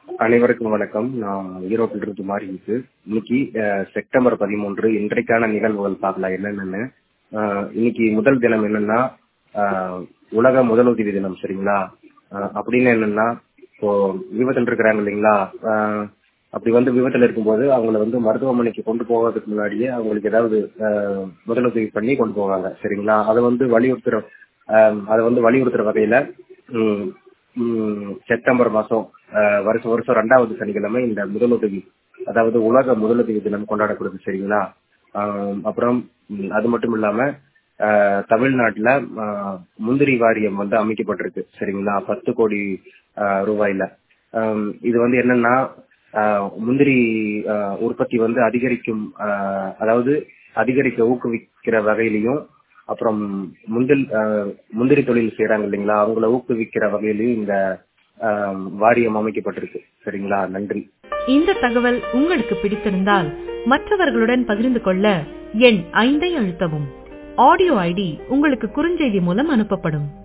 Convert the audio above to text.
அனைவருக்கும் வணக்கம் நான் ஈரோட்டில் இருந்து மாறி இருக்கு இன்னைக்கு அஹ், செப்டம்பர் பதிமூன்று இன்றைக்கான நிகழ்வுகள் பார்க்கலாம் என்னென்னு அஹ், இன்னைக்கு முதல் தினம் என்னன்னா அஹ், உலக முதலுதவி தினம் சரிங்களா அஹ், அப்படின்னு என்னன்னா இப்போ விபத்தில் இருக்கிறாங்க இல்லைங்களா அஹ், அப்படி வந்து விபத்துல இருக்கும்போது அவங்கள வந்து மருத்துவமனைக்கு கொண்டு போவதுக்கு முன்னாடியே அவங்களுக்கு ஏதாவது அஹ், முதலுதவி பண்ணி கொண்டு போவாங்க சரிங்களா அதை வந்து வலியுறுத்துற அஹ், அதை வந்து வலியுறுத்துற வகையில ம், ம், செப்டம்பர் மாசம் அஹ், வருஷம் வருஷம் ரெண்டாவது சனிக்கிழமை இந்த முதலுதவி அதாவது உலக முதலுதவி தினம் கொண்டாடப்படுது சரிங்களா ஆம், அப்புறம் ம், அது மட்டும் இல்லாம அஹ், தமிழ்நாட்டுல அஹ், முந்திரி வாரியம் வந்து அமைக்கப்பட்டிருக்கு சரிங்களா பத்து கோடி அஹ், ரூபாயில ஆம், இது வந்து என்னன்னா அஹ், முந்திரி அஹ், உற்பத்தி வந்து அதிகரிக்கும் அஹ், அதாவது அதிகரிக்க ஊக்குவிக்கிற வகையிலையும் அப்புறம் முந்தில் அஹ், முந்திரி தொழில் செய்யறாங்க இல்லைங்களா அவங்கள ஊக்குவிக்கிற வகையிலையும் இந்த அஹ், வாரியம் அமைக்கப்பட்டிருக்கு சரிங்களா நன்றி இந்த தகவல் உங்களுக்கு பிடித்திருந்தால் மற்றவர்களுடன் பகிர்ந்து கொள்ள எண் ஐந்தை அழுத்தவும் ஆடியோ ஐடி உங்களுக்கு குறுஞ்செய்தி மூலம் அனுப்பப்படும்